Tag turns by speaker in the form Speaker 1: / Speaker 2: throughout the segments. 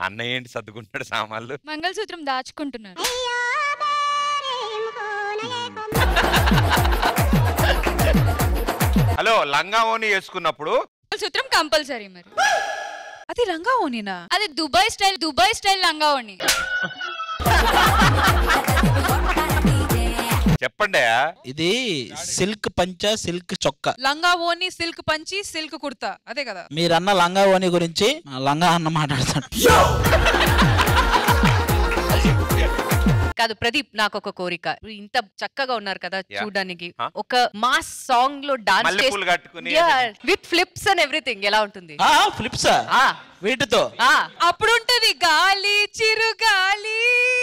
Speaker 1: అన్నయ్య ఏంటి సర్దుకుంటున్నాడు సామాన్లు
Speaker 2: మంగళసూత్రం దాచుకుంటున్నారు
Speaker 1: హలో లంగా ఓని వేసుకున్నప్పుడు
Speaker 2: మంగళసూత్రం కంపల్సరీ మరి
Speaker 3: అది లంగా ఓనినా
Speaker 2: అది దుబాయ్ స్టైల్ దుబాయ్ స్టైల్ లంగా ఓని
Speaker 1: చెప్పండి
Speaker 4: ఇది సిల్క్ పంచ సిల్క్ చొక్క
Speaker 3: లంగా ఓని సిల్క్ పంచి సిల్క్ కుర్తా అదే కదా
Speaker 4: మీరన్న లంగా ఓని గురించి ఆ లంగా అన్న మాట్లాడతాడు
Speaker 5: కాదు ప్రదీప్ నాకు ఒక కోరిక ఇంత చక్కగా ఉన్నారు కదా
Speaker 1: Yeah.
Speaker 5: చూడడానికి
Speaker 1: Huh?
Speaker 5: ఒక మాస్ సాంగ్ లో డాన్స్
Speaker 1: మల్లెపూలు కట్టుకుని
Speaker 5: విత్ ఫ్లిప్స్ అండ్ ఎవ్రీథింగ్ ఎలా ఉంటుంది
Speaker 4: ఆ ఫ్లిప్సా
Speaker 5: ఆ,
Speaker 4: వీటితో
Speaker 5: ఆ.
Speaker 3: అప్పుడు ఉంటది గాలి చిరు గాలి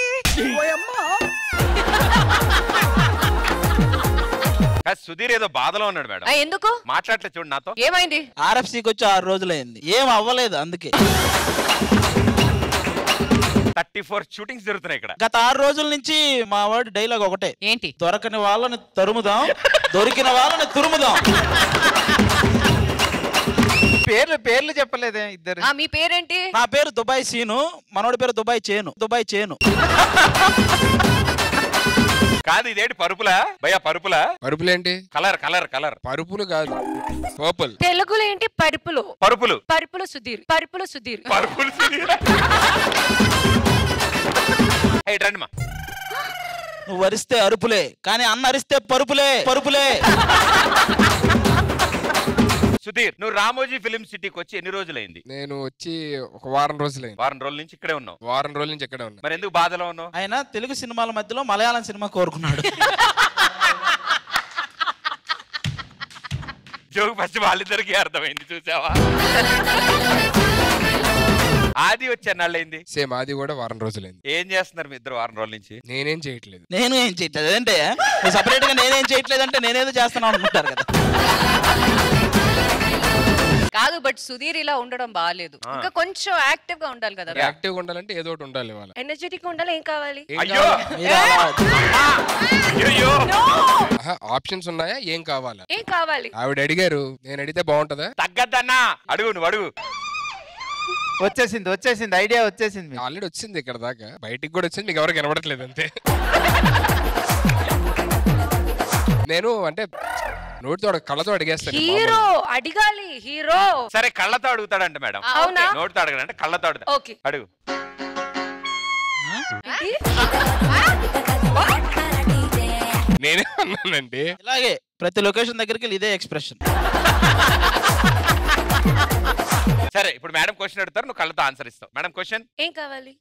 Speaker 1: కాదు, సుధీర్ ఏదో బాధలో ఉన్నాడు మేడం
Speaker 5: ఆ, ఎందుకు
Speaker 1: మాట్లాడలేదు చూడు నాతో
Speaker 5: ఏమైంది
Speaker 4: ఆర్ఎఫ్సికి వచ్చి ఆరు రోజులైంది ఏం అవ్వలేదు అందుకే
Speaker 1: థర్టీ ఫోర్ షూటింగ్స్ జరుగుతున్నాయి ఇక్కడ
Speaker 4: గత ఆరు రోజుల నుంచి మా వాడి డైలాగ్ ఒకటే
Speaker 5: ఏంటి
Speaker 4: దొరకని వాళ్ళని తరుముదాం దొరికిన వాళ్ళని తురుముదాం
Speaker 6: పేర్లు పేర్లు చెప్పలేదే ఇద్దరు
Speaker 5: ఆ మీ పేరేంటి
Speaker 4: నా పేరు దుబాయ్ సీను మనోడి పేరు దుబాయ్ చేను దుబాయ్ చేను
Speaker 1: కాదు ఇదేంటి పరుపులా భయ్యా పరుపులా
Speaker 7: పరుపులేంటి
Speaker 1: కలర్ కలర్ కలర్
Speaker 7: పరుపులు కాదు పర్పుల్
Speaker 5: తెలుగులో ఏంటి పరుపులు
Speaker 1: పరుపులు
Speaker 5: పరుపులు సుధీర్ పరుపులు సుధీర్
Speaker 1: పరుపులు సుధీర్ ఏయ్, రండి మా
Speaker 4: నువ్వు వరిస్తే అరుపులే కానీ అన్న అరిస్తే పరుపులే పరుపులే
Speaker 1: సుధీర్ నువ్వు రామోజీ ఫిలిం సిటీకి వచ్చి ఎన్ని రోజులైంది
Speaker 7: నేను వచ్చి ఒక వారం రోజులైంది
Speaker 1: వారం రోజుల నుంచి ఇక్కడే ఉన్నావు
Speaker 7: వారం రోజుల నుంచి ఎక్కడ ఉన్నా
Speaker 1: మరి ఎందుకు బాధలో ఉన్నావు
Speaker 4: ఆయన తెలుగు సినిమాల మధ్యలో మలయాళం సినిమా కోరుకున్నాడు
Speaker 1: జోగు ఫస్ట్ వాళ్ళిద్దరికి అర్థమైంది చూసావా ఆది వచ్చి ఎన్నాళ్ళైంది
Speaker 7: సేమ్ అది కూడా వారం రోజులైంది
Speaker 1: ఏం చేస్తున్నారు మీ ఇద్దరు వారం రోజుల నుంచి
Speaker 7: నేనేం చేయట్లేదు
Speaker 4: నేను ఏం చేయట్లేదు అదంటే సపరేట్ గా నేనేం చేయట్లేదంటే నేనేదో చేస్తున్నాను అనుకుంటారు కదా
Speaker 5: కాదు బట్ సుధీర్ ఇలా ఉండడం బాగాలేదు
Speaker 1: ఆ.
Speaker 5: ఇంకా కొంచెం యాక్టివ్ గా ఉండాలి కదా
Speaker 7: యాక్టివ్ గా ఉండాలంటే ఏదో ఒకటి ఉండాలి ఇవాళ
Speaker 5: ఎనర్జెటిక్ ఉండాలి ఏం కావాలి
Speaker 7: ఏం
Speaker 1: అయ్యో
Speaker 7: కావాలి?
Speaker 4: మీరు అలా
Speaker 1: అయ్యో
Speaker 7: ఆహా, ఆప్షన్స్ ఉన్నాయా ఏం కావాలా
Speaker 5: ఏం కావాలి
Speaker 7: ఆవిడ అడిగారు నేను అడిగితే బాగుంటదా
Speaker 1: తగ్గద్దన్నా అడుగు నువ్వు అడుగు
Speaker 6: వచ్చేసింది వచ్చేసింది ఐడియా వచ్చేసింది మీకు.
Speaker 7: ఆల్రెడీ వచ్చింది ఇక్కడ దాకా బయటికి కూడా వచ్చింది మీకు ఎవరికి కనబడట్లేదు అంతే నేను అంటే నోటితో అడగ- కళ్ళతో అడిగేస్తాను
Speaker 5: హీరో అడిగాలి హీరో
Speaker 1: సరే కళ్ళతో అడుగుతాడంట మేడం
Speaker 5: అవునా
Speaker 1: నోటితో అడగడంటే కళ్ళతో అడుగుతా
Speaker 5: ఓకే
Speaker 1: అడుగు
Speaker 7: నేనే అన్నానండి
Speaker 4: ఇలాగే ప్రతి లొకేషన్ దగ్గరికి వెళ్ళి ఇదే ఎక్స్ప్రెషన్
Speaker 1: సరే ఇప్పుడు మేడం క్వశ్చన్ అడుగుతారు నువ్వు కళ్ళతో ఆన్సర్ ఇస్తావు మేడం క్వశ్చన్
Speaker 5: ఏం కావాలి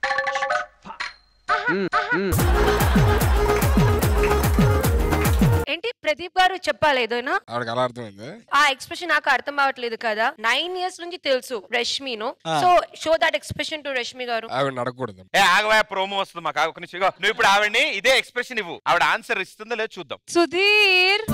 Speaker 5: ఏంటి ప్రదీప్ గారు చెప్పాలి ఏదైనా
Speaker 7: ఆవిడకి అలా అర్థమైంది
Speaker 5: ఆ ఎక్స్ప్రెషన్ నాకు అర్థం అవ్వట్లేదు కదా నైన్ ఇయర్స్ నుంచి తెలుసు రష్మిను
Speaker 4: ఆ.
Speaker 5: So show that expression to Rashmi garu
Speaker 7: ఆవిడ అడగకూడదు
Speaker 1: ఏ ఆగవా ప్రోమో వస్తుంది మాకు ఒక నిమిషం ఇగో, నువ్వు ఇప్పుడు ఆవిడని ఇదే ఎక్స్ప్రెషన్ ఇవ్వు ఆవిడ ఆన్సర్ ఇస్తుందో లేదో చూద్దాం
Speaker 3: సుధీర్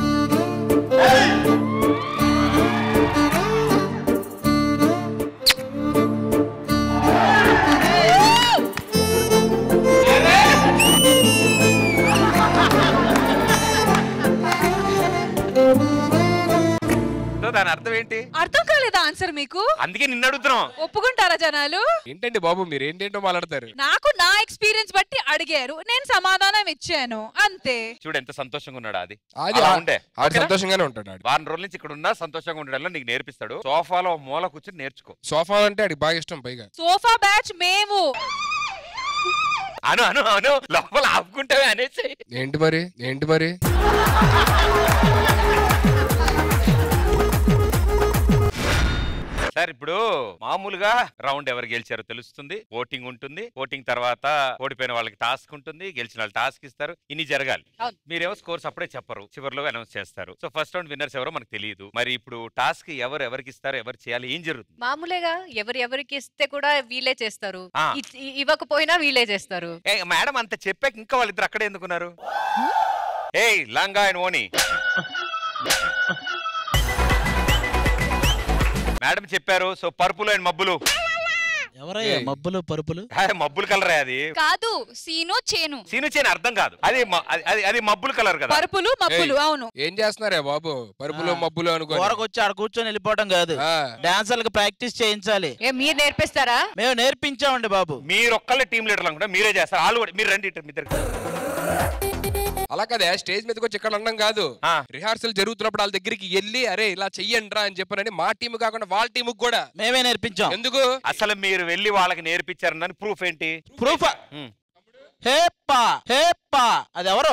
Speaker 1: సో దాని అర్థం ఏంటి
Speaker 3: అర్థం కాలేదా ఆన్సర్ మీకు
Speaker 1: అందుకే నిన్ను అడుగుతున్నాం
Speaker 3: ఒప్పుకుంటారా జనాలు
Speaker 7: ఏంటండి బాబు మీరు ఏంటేంటో మాట్లాడతారు
Speaker 3: నాకు నా ఎక్స్పీరియన్స్ బట్టి అడిగారు నేను సమాధానం ఇచ్చాను అంతే
Speaker 1: చూడు ఎంత సంతోషంగా ఉన్నాడు అది
Speaker 7: అది
Speaker 1: అలా
Speaker 7: ఆ-
Speaker 1: ఉండే
Speaker 7: ఆవిడ
Speaker 1: ఓకేనా?
Speaker 7: సంతోషంగానే ఉంటాడు ఆడు
Speaker 1: వారం రోజుల నుంచి ఇక్కడ ఉన్నా సంతోషంగా ఉండడంలో నీకు నేర్పిస్తాడు సోఫాలో ఓ మూల కూర్చొని నేర్చుకో
Speaker 7: సోఫా అంటే ఆడికి బాగా ఇష్టం పైగా
Speaker 3: సోఫా బ్యాచ్ మేము
Speaker 1: అను అను అను లోపల ఆపుకుంటావే అనేసి
Speaker 7: ఏంటి మరి ఏంటి మరి
Speaker 1: సార్ ఇప్పుడు మామూలుగా రౌండ్ ఎవరు గెలిచారో తెలుస్తుంది ఓటింగ్ ఉంటుంది ఓటింగ్ తర్వాత ఓడిపోయిన వాళ్ళకి టాస్క్ ఉంటుంది గెలిచిన వాళ్ళు టాస్క్ ఇస్తారు ఇన్ని జరగాలి
Speaker 5: అవును.
Speaker 1: మీరేమో స్కోర్స్ అప్పుడే చెప్పరు చివరిలో అనౌన్స్ చేస్తారు సో ఫస్ట్ రౌండ్ విన్నర్స్ ఎవరో మనకు తెలియదు మరి ఇప్పుడు టాస్క్ ఎవరు ఎవరికి ఇస్తారు ఎవరు చేయాలి ఏం జరుగుతుంది
Speaker 5: మామూలుగా ఎవరు ఎవరికి ఇస్తే కూడా వీలే చేస్తారు
Speaker 1: ఆ.
Speaker 5: ఇ- ఇ- ఇవ్వకపోయినా వీలే చేస్తారు
Speaker 1: ఏ మేడం అంత చెప్పాక ఇంకా వాళ్ళిద్దరు అక్కడే ఎందుకున్నారు ఏయ్ లంగా అండ్ ఓని మేడం చెప్పారు సో పర్పులు అండ్ మబ్బులు
Speaker 4: ఎవరయ్యా
Speaker 7: ఏయ్.
Speaker 4: మబ్బులు పరుపులు
Speaker 1: ఆ, మబ్బుల కలరే అది
Speaker 2: కాదు సీను చేను
Speaker 1: సీను చేయని అర్థం కాదు అది మ- అది- అది అది మబ్బుల కలర్ కదా
Speaker 3: పరుపులు మప్పులు అవును
Speaker 7: ఏం చేస్తున్నారే బాబు పరుపులు
Speaker 4: ఆ.
Speaker 7: మబ్బులు అనుకో
Speaker 4: కూరకు వచ్చి ఆడ కూర్చొని వెళ్ళిపోవడం కాదు డాన్సర్లకు ప్రాక్టీస్ చేయించాలి
Speaker 5: ఏ మీరు నేర్పిస్తారా
Speaker 4: మేము నేర్పించామండి బాబు
Speaker 1: మీరు ఒక్కళ్ళే టీం లీడర్ అనుకుంటా మీరే చేస్తారు వాళ్ళు కూడా మీరు రండి ఇటు మీ ఇద్దరు
Speaker 7: అలా కదా స్టేజ్ మీదకి వచ్చి ఇక్కడ అనడం కాదు
Speaker 1: ఆ.
Speaker 7: రిహార్సల్ జరుగుతున్నప్పుడు వాళ్ళ దగ్గరికి వెళ్ళి అరే ఇలా చెయ్యండి రా అని చెప్పనని మా టీం కాకుండా వాళ్ళ టీం కూడా
Speaker 4: మేమే నేర్పించాం
Speaker 7: ఎందుకు
Speaker 1: అసలు మీరు వెళ్ళి వాళ్ళకి నేర్పించారని ప్రూఫ్ ఏంటి
Speaker 4: ప్రూఫ్
Speaker 1: ఉమ్.
Speaker 4: హేప్పా హేప్పా అది ఎవరు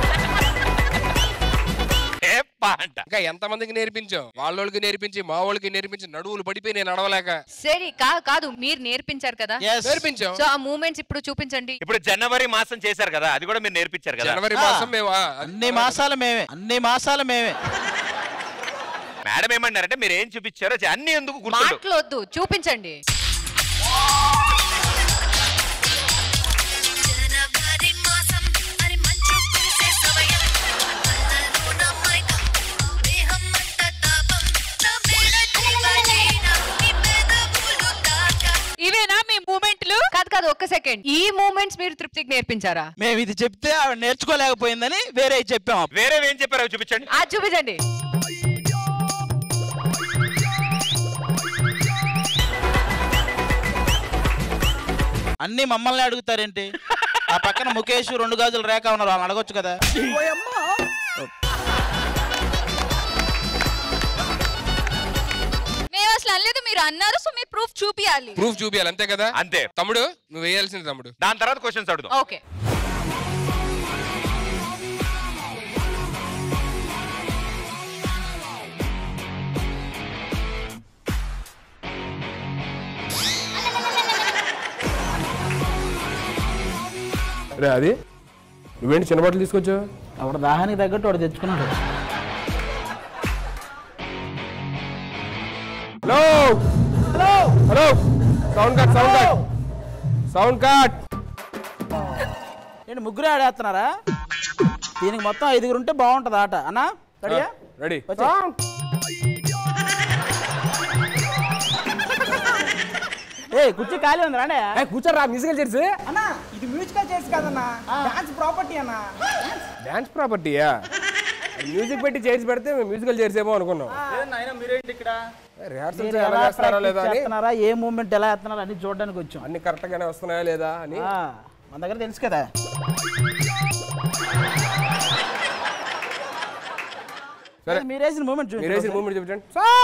Speaker 1: ఏప్పా అంట
Speaker 7: ఇంకా ఎంత మందికి నేర్పించాం వాళ్ళకి నేర్పించి మా వాళ్ళకి నేర్పించి నడువులు పడిపోయి నేను నడవలేక
Speaker 5: సరే కా- కాదు మీరు నేర్పించారు కదా
Speaker 4: Yes.
Speaker 7: నేర్పించాం
Speaker 5: సో ఆ మూమెంట్స్ ఇప్పుడు చూపించండి
Speaker 1: ఇప్పుడు జనవరి మాసం చేశారు కదా అది కూడా మీరు నేర్పించారు కదా
Speaker 7: జనవరి
Speaker 4: ఆ.
Speaker 7: మాసం మేము ఆ, అది-
Speaker 4: అన్ని మాసాలు మేమే అన్ని మాసాలు మేమే
Speaker 1: మేడం ఏమన్నారంటే మీరు ఏం చూపించారో చే- అన్ని ఎందుకు గుర్తుండు
Speaker 5: మాటలు వద్దు చూపించండి
Speaker 8: జనవరి మాసం మరి మంచు కురిసే సమయం కళ్ళలోన మైకం దేహం అంతా తాపం నా మేడ జీవలీన నీ పెదవులు తాక
Speaker 3: ఇవేనా మీ మూమెంట్లు
Speaker 5: కాదు కాదు ఒక్క సెకండ్ ఈ మూమెంట్స్ మీరు తృప్తికి నేర్పించారా
Speaker 4: మేము ఇది చెప్తే ఆవిడ నేర్చుకోలేకపోయిందని వేరే చెప్పాం
Speaker 1: వేరే ఏం చెప్పారో అవి చూపించండి
Speaker 5: ఆ చూపించండి
Speaker 4: అన్ని మమ్మల్ని అడుగుతారేంటి ఆ పక్కన ముఖేష్ రెండు గాజులు రేఖ ఉన్నారు వాళ్ళని అడగొచ్చు కదా
Speaker 2: మేము అసలు అనలేదు మీరు అన్నారు సో మీరు ప్రూఫ్ చూపియాలి
Speaker 7: ప్రూఫ్ చూపించాలి అంతే కదా
Speaker 1: అంతే
Speaker 7: తమ్ముడు నువ్వు వేయాల్సింది తమ్ముడు
Speaker 1: దాని తర్వాత క్వశ్చన్స్ అడుగుదాం
Speaker 5: ఓకే
Speaker 7: రే అది నువ్వేంటి చిన్న బట్టలు తీసుకొచ్చావు
Speaker 4: అప్పుడు దాహానికి తగ్గట్టు వాడు తెచ్చుకున్నాడు
Speaker 7: hello hello hello sound cut sound cut sound cut
Speaker 4: ఏంటి ముగ్గురే ఆడేస్తున్నారా దీనికి మొత్తం ఐదుగురు ఉంటే బాగుంటది ఆట అన్నా రెడీయా
Speaker 7: రెడీ
Speaker 4: వచ్చే. ఏ కుర్చీ ఖాళీ ఉంది రాండే
Speaker 7: కూర్చోరా మ్యూజికల్ చైర్స్
Speaker 9: అన్నా ఇది మ్యూజికల్ చైర్స్ కాదన్నా డాన్స్ ప్రాపర్టీ అన్నా
Speaker 7: డాన్స్ ప్రాపర్టీయా మ్యూజిక్ పెట్టి చైర్స్ పెడితే మ్యూజికల్ చైర్స్ ఏమో అనుకున్నాం
Speaker 9: నాయన మీరేంటి ఇక్కడ
Speaker 7: రిహార్సల్
Speaker 4: మీరు
Speaker 7: ఎలా
Speaker 4: ఎలా
Speaker 7: చేస్తారా లేదా
Speaker 4: practice
Speaker 7: అని
Speaker 4: చేస్తున్నారా ఏ మూమెంట్ ఎలా వేస్తున్నారా అని చూడడానికి వచ్చాం
Speaker 7: అన్ని కరెక్ట్ గానే వస్తున్నాయా లేదా అని
Speaker 4: ఆ, మన దగ్గర తెలుసు కదా
Speaker 7: సరే.
Speaker 4: మీరు వేసిన మూమెంట్
Speaker 7: మీరు వేసిన
Speaker 4: చూసి
Speaker 7: మూమెంట్ చూపించండి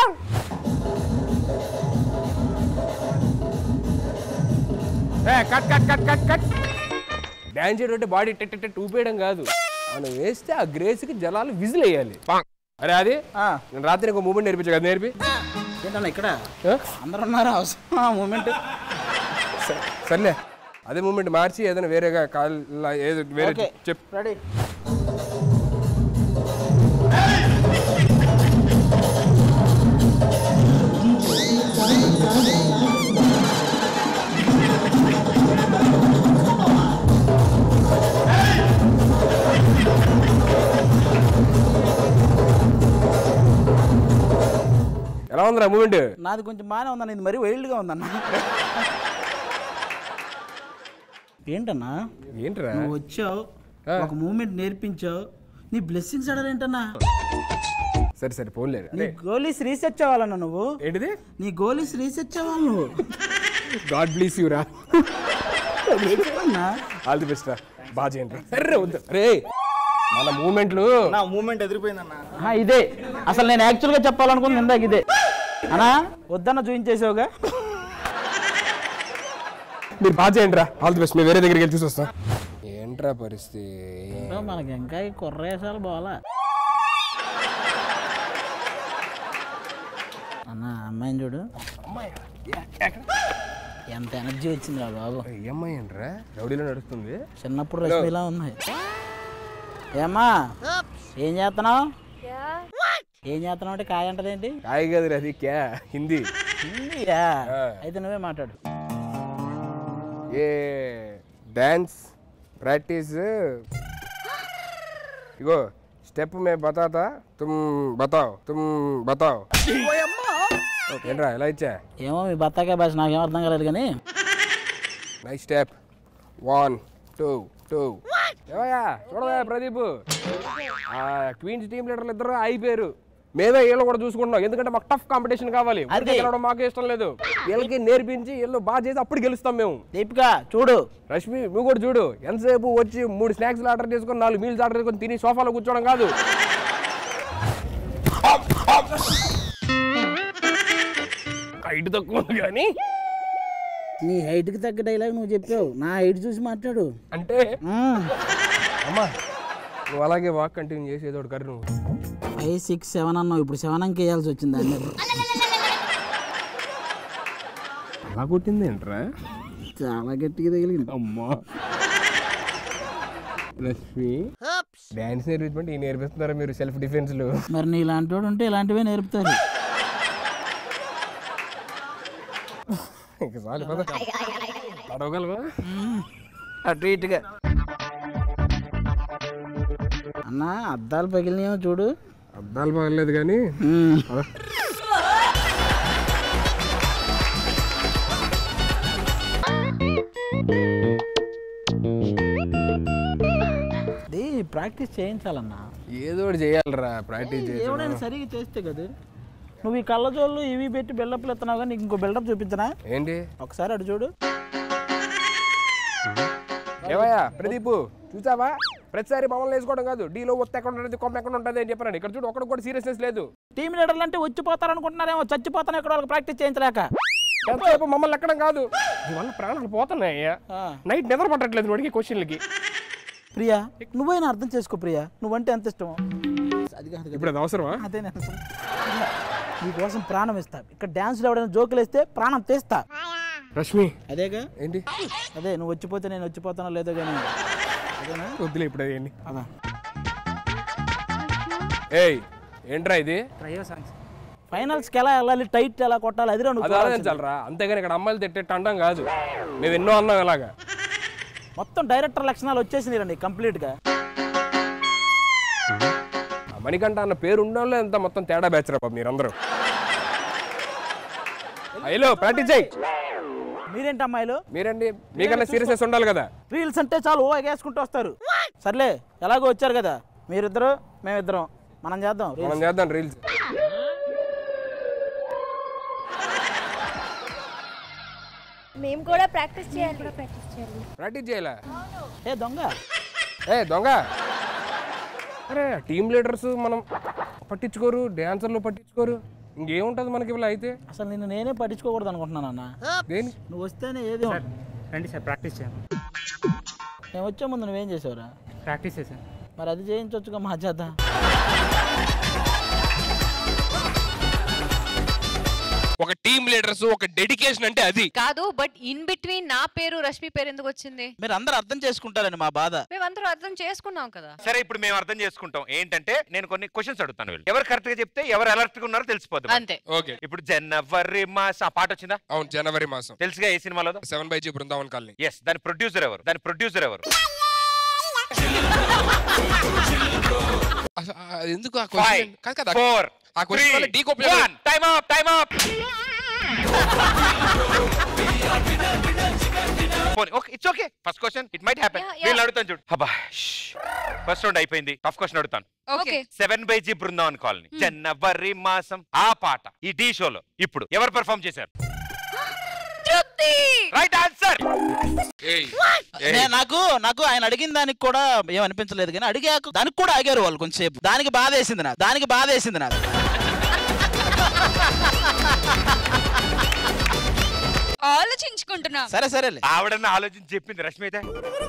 Speaker 7: cut cut cut cut cut dance చేయడం అంటే బాడీ టెట్ టెట్ ఊపేయడం కాదు మనం వేస్తే ఆ గ్రేస్కి జలాలు విజిల్ వేయాలి అరే అది నేను రాత్రి ఇంకో మూమెంట్ నేర్పించా కదా నేర్పి
Speaker 4: ఏంటన్నా ఇక్కడ
Speaker 7: ఆ?
Speaker 4: అందరు ఉన్నారా అవసరం ఆ మూమెంట్
Speaker 7: సరే, సర్లే అదే మూమెంట్ మార్చి ఏదైనా వేరేగా కాల్ ఏదో వేరే
Speaker 4: ఓకే
Speaker 7: చెప్
Speaker 4: రెడీ
Speaker 7: ఎలా ఉందిరా మూమెంట్
Speaker 4: నాది కొంచెం బాగానే ఉందన్న ఇది మరీ వైల్డ్గా ఉందన్న ఏంటన్నా
Speaker 7: ఏంట్రా
Speaker 4: నువ్వు వచ్చావు ఒక మూమెంట్ నేర్పించావు నీ బ్లెస్సింగ్స్ అడరేంటన్నా
Speaker 7: సరే సరే పోన్లే
Speaker 4: నీ గోలీస్ రీసెర్చ్ అవ్వాలన్నా నువ్వు
Speaker 7: ఏంటిది
Speaker 4: నీ గోలీస్ రీసెర్చ్ అవ్వాలి నువ్వు
Speaker 7: గాడ్ బ్లీస్ యూ రా
Speaker 4: అన్నా
Speaker 7: ఆల్ ది బెస్ట్ రా బాగా చేయండి సరే వద్దు రే మన మూమెంట్లు
Speaker 9: నా మూమెంట్ ఎదిరిపోయిందన్నా
Speaker 4: ఆ, ఇదే అసలు నేను యాక్చువల్గా చెప్పాలనుకుంది ఇందాక ఇదే అన్నా వద్దన్న చూపించేసావుగా
Speaker 7: మీరు బాగా చేయండి రా ఆల్ ది బెస్ట్ మేము వేరే దగ్గరికి వెళ్ళి చూసి వస్తాం ఏంట్రా పరిస్థితి
Speaker 4: మనకి ఇంకా ఈ కుర్రేసాలు బాలా అన్న అమ్మాయిని చూడు ఎంత ఎనర్జీ వచ్చింది రా బాబు
Speaker 7: ఏ అమ్మాయి ఏంట్రా రౌడీలో నడుస్తుంది
Speaker 4: చిన్నప్పుడు రశ్మిలా ఉంది ఏమ్మా ఏం చేస్తున్నావు ఏం చేస్తున్నావు అంటే కాయ అంటదేంటి
Speaker 7: కాయ కాదు అది క్యా హిందీ
Speaker 4: హిందీయా
Speaker 7: ఆ.
Speaker 4: అయితే నువ్వే మాట్లాడు
Speaker 7: ఏ డాన్స్ ప్రాక్టీస్ ఇగో స్టెప్ మే బతాతా తుమ్ బతావ్ తుమ్ బతావ్ ఏంట్రా ఎలా ఇచ్చా
Speaker 4: ఏమో మీ బత్తాకాయ భాష నాకేం అర్థం కాలేదు కానీ
Speaker 7: nice step one two two ఏమయ్యా చూడవా ప్రదీప్ ఆ క్వీన్స్ టీం లీడర్లు ఇద్దరు అయిపోయారు మేమే వీళ్ళు కూడా చూసుకుంటున్నాం ఎందుకంటే మాకు టఫ్ కాంపిటీషన్ కావాలి ఊరికే
Speaker 4: అది.
Speaker 7: గెలవడం మాకు ఇష్టం లేదు వీళ్ళకి నేర్పించి వీళ్ళు బాగా చేసి అప్పుడు గెలుస్తాం మేము
Speaker 4: దీపిక చూడు
Speaker 7: రష్మి నువ్వు కూడా చూడు ఎంతసేపు వచ్చి మూడు స్నాక్స్ ఆర్డర్ చేసుకొని నాలుగు మీల్స్ ఆర్డర్ చేసుకొని తిని సోఫాలో కూర్చోవడం కాదు హైట్ తక్కువ ఉంది కానీ
Speaker 4: నీ హైట్కి తగ్గ డైలాగ్ నువ్వు చెప్పావు నా హైట్ చూసి మాట్లాడు
Speaker 7: అంటే
Speaker 4: మ్మ్.
Speaker 7: అమ్మా నువ్వు అలాగే వాక్ కంటిన్యూ చేసేది ఒకటి కర్రీ నువ్వు
Speaker 4: ఫైవ్ సిక్స్ సెవెన్ అన్నావు ఇప్పుడు సెవెన్ అంక వేయాల్సి వచ్చింది అన్నీ
Speaker 7: అలా కొట్టింది ఏంట్రా
Speaker 4: చాలా గట్టిగా తగిలింది
Speaker 7: అమ్మా లక్ష్మి డాన్స్ నేర్పించమంటే ఈ నేర్పిస్తున్నారా మీరు సెల్ఫ్ డిఫెన్స్లు
Speaker 4: మరి నీ ఇలాంటి వాడు ఉంటే ఇలాంటివే నేర్పుతారు
Speaker 7: ఇంకా చాలు పద పడవగలవా
Speaker 4: అటు ఇటుగా అన్నా అద్దాలు పగిలినాయేమో చూడు
Speaker 7: అద్దాలు పగలేదు కానీ
Speaker 4: మ్మ్.
Speaker 7: పద.
Speaker 4: ఇది ప్రాక్టీస్ చేయించాలన్నా
Speaker 7: ఏదో ఒకటి చేయాలిరా ప్రాక్టీస్ చేసి
Speaker 4: ఎవడైనా సరిగా చేస్తే కదా నువ్వు ఈ కళ్ళజోళ్ళు ఇవి పెట్టి బిల్డప్లు ఎత్తున్నావు కానీ నీకు ఇంకో బిల్డప్ చూపించనా
Speaker 7: ఏంటి
Speaker 4: ఒకసారి అటు చూడు
Speaker 7: ఏవయ్యా ప్రదీప్ చూసావా ప్రతిసారి మమ్మల్ని వేసుకోవడం కాదు డీలో ఒత్తి ఎక్కడ ఉంటుంది కొమ్మ ఎక్కడ ఉంటుంది అని చెప్పాను ఇక్కడ చూడు ఒక్కడికి కూడా సీరియస్నెస్ లేదు
Speaker 4: టీం లీడర్లు అంటే వచ్చిపోతారు అనుకుంటున్నారేమో చచ్చిపోతాను ఇక్కడ వాళ్ళకి ప్రాక్టీస్ చేయించలేక
Speaker 7: ఎంతసేపు మమ్మల్ని ఎక్కడం కాదు దీనివల్ల ప్రాణాలు పోతున్నాయి అయ్యా
Speaker 4: ఆ.
Speaker 7: నైట్ నిద్ర పట్టట్లేదు వాడికి క్వశ్చన్లకి
Speaker 4: ప్రియా నువ్వైనా అర్థం చేసుకో ప్రియా నువ్వంటే ఎంత ఇష్టమో అది కాదు కదా.
Speaker 7: ఇప్పుడు అది అవసరమా
Speaker 4: అదే నేను అసలు. నీకోసం ప్రాణం ఇస్తా ఇక్కడ డాన్స్లో ఎవడైనా జోకులు వేస్తే ప్రాణం తీస్తా
Speaker 7: రష్మి
Speaker 4: అదేగా
Speaker 7: ఏంటి
Speaker 4: అదే నువ్వు వచ్చిపోతే నేను వచ్చిపోతానో లేదో కానీ అదేనా
Speaker 7: వద్దులే ఇప్పుడు అదేంటి
Speaker 4: అదా
Speaker 7: ఏయ్ ఏంట్రా ఇది
Speaker 4: ఫైనల్స్కి ఎలా వెళ్ళాలి టైట్ ఎలా కొట్టాలి అది నువ్వు
Speaker 7: అది ఆలోచించాలరా అంతేగాని ఇక్కడ అమ్మాయిలు తిట్టేట్టు అంటాం కాదు మేము ఎన్నో అన్నాం ఇలాగా
Speaker 4: మొత్తం డైరెక్టర్ లక్షణాలు వచ్చేసినాయి రండి కంప్లీట్గా
Speaker 7: ఆ మణికంఠ అన్న పేరు ఉండడంలో ఎంత మొత్తం తేడా బ్యాచరా బాబు మీరందరూ హలో ప్రాక్టీస్ చేయి
Speaker 4: మీరేంటి అమ్మాయిలు
Speaker 7: మీరండి మీకన్నా సీరియస్నెస్ ఉండాలి కదా
Speaker 4: రీల్స్ అంటే చాలు ఓ ఎగేసుకుంటూ వస్తారు సర్లే ఎలాగో వచ్చారు కదా మీరిద్దరు మేమిద్దరం మనం చేద్దాం
Speaker 7: మనం
Speaker 4: reels.
Speaker 7: చేద్దాం రీల్స్
Speaker 10: మేము కూడా ప్రాక్టీస్ చేయాలి ప్రాక్టీస్ చేయాలి
Speaker 7: ప్రాక్టీస్ చేయాలా
Speaker 4: ఏ దొంగ
Speaker 7: ఏ దొంగ అరే టీమ్ లీడర్స్ మనం పట్టించుకోరు డాన్సర్లు పట్టించుకోరు ఇంకేముంటుంది మనకి ఇలా అయితే
Speaker 4: అసలు నిన్ను నేనే పట్టించుకోకూడదు అనుకుంటున్నాను అన్న
Speaker 7: దేని
Speaker 4: నువ్వు వస్తేనే ఏది
Speaker 9: రండి సార్ ప్రాక్టీస్ చేయాలి
Speaker 4: నేను వచ్చే ముందు నువ్వేం చేసావురా
Speaker 9: ప్రాక్టీస్ చేశాను
Speaker 4: మరి అది చేయించవచ్చుగా మా చేత
Speaker 11: ఒక టీమ్ లీడర్స్ ఒక డెడికేషన్ అంటే అది
Speaker 5: కాదు బట్ ఇన్ బిట్వీన్ నా పేరు రష్మి పేరు ఎందుకు వచ్చింది
Speaker 4: మీరు అందరూ అర్థం చేసుకుంటారండి మా బాధ
Speaker 5: మేమందరూ అర్థం చేసుకున్నాం కదా
Speaker 1: సరే ఇప్పుడు మేము అర్థం చేసుకుంటాం ఏంటంటే నేను కొన్ని క్వశ్చన్స్ అడుగుతాను వీళ్ళు ఎవరు కరెక్ట్ గా చెప్తే ఎవరు అలర్ట్ గా ఉన్నారో తెలిసిపోద్ది మనకి.
Speaker 5: అంతే
Speaker 11: ఓకే
Speaker 1: ఇప్పుడు జనవరి మాస్ ఆ పాట వచ్చిందా
Speaker 11: అవును జనవరి మాసం
Speaker 1: తెలుసుగా ఏ సినిమాలో
Speaker 11: seven by G Brindavan colony
Speaker 1: yes దాని ప్రొడ్యూసర్ ఎవరు దాని ప్రొడ్యూసర్ ఎవరు
Speaker 11: అస- ఆ, ఎందుకు ఆ
Speaker 1: ఫైవ్
Speaker 11: క్వశ్చన్ కాదు కదా
Speaker 1: ఫోర్
Speaker 11: ఆ క్వశ్చన్ వల్ల డీ కోప్
Speaker 1: time up time up okay it's okay first question it might happen
Speaker 2: Yeah, yeah.
Speaker 1: వీళ్ళు అడుగుతాను చూడు అబ్బా ఫస్ట్ రౌండ్ అయిపోయింది టఫ్ క్వశ్చన్ అడుగుతాను
Speaker 2: okay
Speaker 1: seven by G Brindavan colony జనవరి మాసం ఆ పాట ఈ టీ షోలో ఇప్పుడు ఎవరు పెర్ఫామ్ చేశారు
Speaker 2: తృప్తి
Speaker 1: రైట్ ఆన్సర్
Speaker 4: నే- నాకు నాకు ఆయన అడిగిన దానికి కూడా ఏమనిపించలేదు కానీ అడిగాక దానికి కూడా ఆగారు వాళ్ళు కొంచెంసేపు దానికి బాధ వేసింది నాకు దానికి బాధ వేసింది నాకు
Speaker 2: ఆలోచించుకుంటున్నా
Speaker 4: సరే సరేలే
Speaker 1: ఆవిడన్న ఆలోచించి చెప్పింది రష్మి అయితే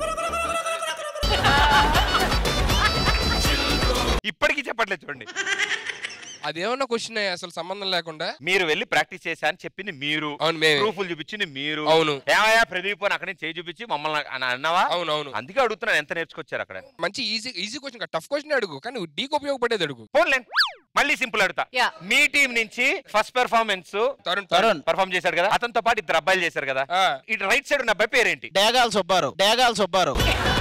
Speaker 1: ఇప్పటికీ చెప్పట్లేదు చూడండి
Speaker 11: అదేమన్నా క్వశ్చన్ అసలు సంబంధం లేకుండా
Speaker 1: మీరు వెళ్ళి ప్రాక్టీస్ చేశా అని చెప్పింది మీరు
Speaker 11: అవును మేమే
Speaker 1: ప్రూఫ్లు చూపించింది మీరు
Speaker 11: అవును.
Speaker 1: ఏమయ్యా ప్రదీప్ అని అక్కడ నుంచి చేయి చూపించి మమ్మల్ని అని అన్నావా
Speaker 11: అవును అవును
Speaker 1: అందుకే అడుగుతున్నాను ఎంత నేర్చుకొచ్చారు అక్కడ
Speaker 11: మంచి easy easy question tough question అడుగు కానీ డీకి ఉపయోగపడేది అడుగు
Speaker 1: పోన్లే మళ్ళీ సింపుల్ అడుగుతా
Speaker 5: Yeah.
Speaker 1: మీ టీం నుంచి first performance
Speaker 11: Tarun
Speaker 4: Tarun
Speaker 1: perform చేశాడు కదా అతనితో పాటు ఇద్దరు అబ్బాయిలు చేశారు కదా
Speaker 11: ఆ,
Speaker 1: ఇటు రైట్ సైడ్ ఉన్న అబ్బాయి పేరేంటి
Speaker 4: డేగాల్ సుబ్బారు డేగాల్ సుబ్బారు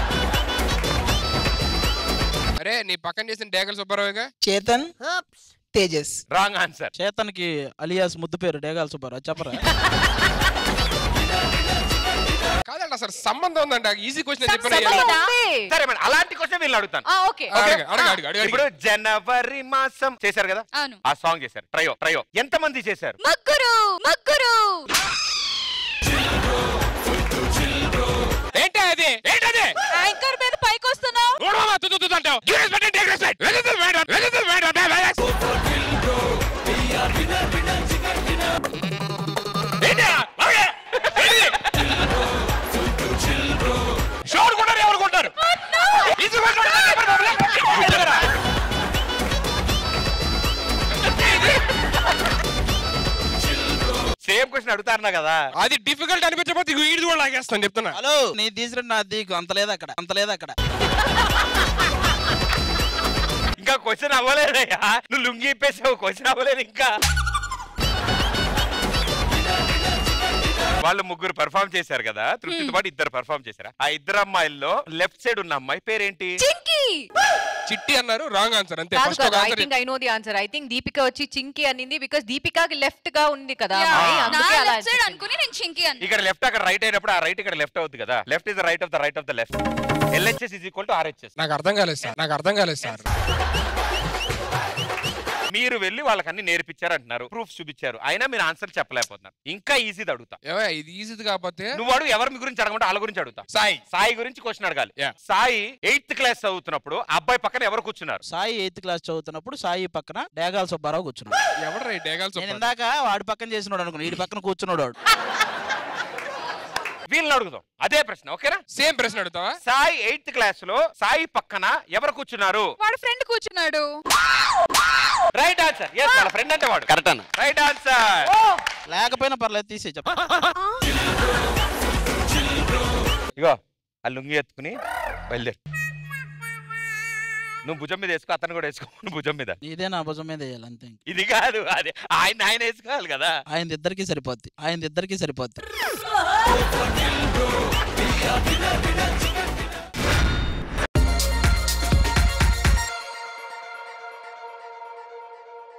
Speaker 11: అరే నీ పక్కన చేసిన డేగల సుబ్బారావుగా
Speaker 4: చేతన్
Speaker 12: తేజస్
Speaker 1: రాంగ్ ఆన్సర్
Speaker 4: చేతన్కి అలియాస్ ముద్దు పేరు డేగాల్ సుబ్బారావు చెప్పరా
Speaker 11: కాదండి అసలు సంబంధం ఉందంట ఈజీ క్వశ్చన్ చెప్పిన
Speaker 1: సరే మేడం అలాంటి క్వశ్చన్ వీళ్ళు అడుగుతాను
Speaker 5: ఓకే
Speaker 1: ఓకే?
Speaker 11: అడగ, అడగ, అడగ, అడగ, అడగ.
Speaker 1: ఇప్పుడు జనవరి మాసం చేశారు కదా
Speaker 2: అవును
Speaker 1: ఆ సాంగ్ చేశారు ట్రయో ట్రయో ఎంత మంది చేశారు
Speaker 2: ముగ్గురు ముగ్గురు
Speaker 11: ఏంటి అది ఏంటది
Speaker 3: యాంకర్ మీద పైకి వస్తున్నావు
Speaker 11: చూడమా తుదు తుదు అంటావు Give respect and take respect. వెలుతురు వేడ, వెలుతురు వేడ, బే, బే, బే. ఏంటి? అలాగే. ఏంటిది? షోర్ కొట్టారు, ఎవరు కొట్టారు? ఈజీ క్వశ్చన్ అడగండి, ఎవరు కొట్టారు? ఎదురురా.
Speaker 1: సేమ్ క్వశ్చన్ అడుగుతారన్నా కదా
Speaker 11: అది డిఫికల్ట్ అనిపించకపోతే ఇగో ఈడు కూడా లాగేస్తాను చెప్తున్నా
Speaker 4: హలో నీ తీసిన నా దీకు అంత లేదు అక్కడ అంత లేదు అక్కడ
Speaker 1: ఇంకా క్వశ్చన్ అవ్వలేదయ్యా నువ్వు లుంగి ఇప్పేసావు క్వశ్చన్ అవ్వలేదు ఇంకా వాళ్ళు ముగ్గురు పర్ఫామ్ చేశారు కదా తృప్తితో పాటు ఇద్దరు పర్ఫామ్ చేశారు ఆ ఇద్దరు అమ్మాయిల్లో లెఫ్ట్ సైడ్ ఉన్న అమ్మాయి పేరేంటి
Speaker 2: చింకి
Speaker 11: చిట్టి అన్నారు రాంగ్ ఆన్సర్ అంతే
Speaker 5: కాదు
Speaker 11: ఫస్ట్ ఒక
Speaker 5: కాదు I
Speaker 11: answer
Speaker 5: think I know the answer I think Deepika వచ్చి చింకి అనింది బికాస్ దీపికకి లెఫ్ట్ గా ఉంది కదా
Speaker 2: Yeah.
Speaker 5: అమ్మాయి,
Speaker 2: నా
Speaker 5: అందుకే అలా
Speaker 2: లెఫ్ట్ సైడ్ అనుకుని నేను చింకి అన్న
Speaker 1: ఇక్కడ లెఫ్ట్ అక్కడ రైట్ అయినప్పుడు ఆ రైట్ ఇక్కడ లెఫ్ట్ అవుతుంది కదా left is right of the right of the left LHS is equal to RHS
Speaker 11: నాకు అర్థం కాలేదు సార్ నాకు అర్థం కాలేదు సార్
Speaker 1: మీరు వెళ్ళి వాళ్ళకి అన్ని నేర్పించారు అంటున్నారు ప్రూఫ్ చూపించారు అయినా మీరు ఆన్సర్ చెప్పలేకపోతున్నారు ఇంకా ఈజీది అడుగుతా
Speaker 11: ఏవయ్య, ఇది ఈజీది కాకపోతే
Speaker 1: నువ్వు అడుగు ఎవరి మీ గురించి అడగమంటే వాళ్ళ గురించి అడుగుతా
Speaker 11: సాయి
Speaker 1: సాయి గురించి క్వశ్చన్ అడగాలి
Speaker 11: Yeah.
Speaker 1: సాయి ఎయిత్ క్లాస్ చదువుతున్నప్పుడు ఆ అబ్బాయి పక్కన ఎవరు కూర్చున్నారు
Speaker 4: సాయి ఎయిత్ క్లాస్ చదువుతున్నప్పుడు సాయి పక్కన డేగాల్ సుబ్బారావు కూర్చున్నాడు
Speaker 11: ఎవరు రైట్ డేగాల్సి
Speaker 4: నేను ఇందాక వాడి పక్కన చేసినాడు అనుకున్నా వీడి పక్కన కూర్చున్నాడు వాడు
Speaker 1: వీళ్ళని అడుగుదాం అదే ప్రశ్న ఓకేనా
Speaker 11: సేమ్ ప్రశ్న అడుగుతావా
Speaker 1: సాయి ఎయిత్ క్లాస్ లో సాయి పక్కన ఎవరు కూర్చున్నారు
Speaker 3: వాడు ఫ్రెండ్ కూర్చున్నాడు
Speaker 1: రైట్ ఆన్సర్ ఎస్ వాళ్ళ ఫ్రెండ్ అంటే వాడు
Speaker 13: కరెక్ట్ అన్న
Speaker 1: రైట్ ఆన్సర్
Speaker 4: లేకపోయినా పర్లేదు తీసే చెప్ప
Speaker 1: ఇగో ఆ లుంగి ఎత్తుకుని బయలుదేరు నువ్వు భుజం మీద వేసుకో అతను కూడా వేసుకో నువ్వు భుజం మీద
Speaker 4: ఇదే నా భుజం మీద వేయాలి అంతే ఇంక.
Speaker 1: ఇది కాదు అది ఆయన ఆయన వేసుకోవాలి కదా
Speaker 4: ఆయన ఇద్దరికి సరిపోద్ది ఆయన ఇద్దరికి సరిపోద్ది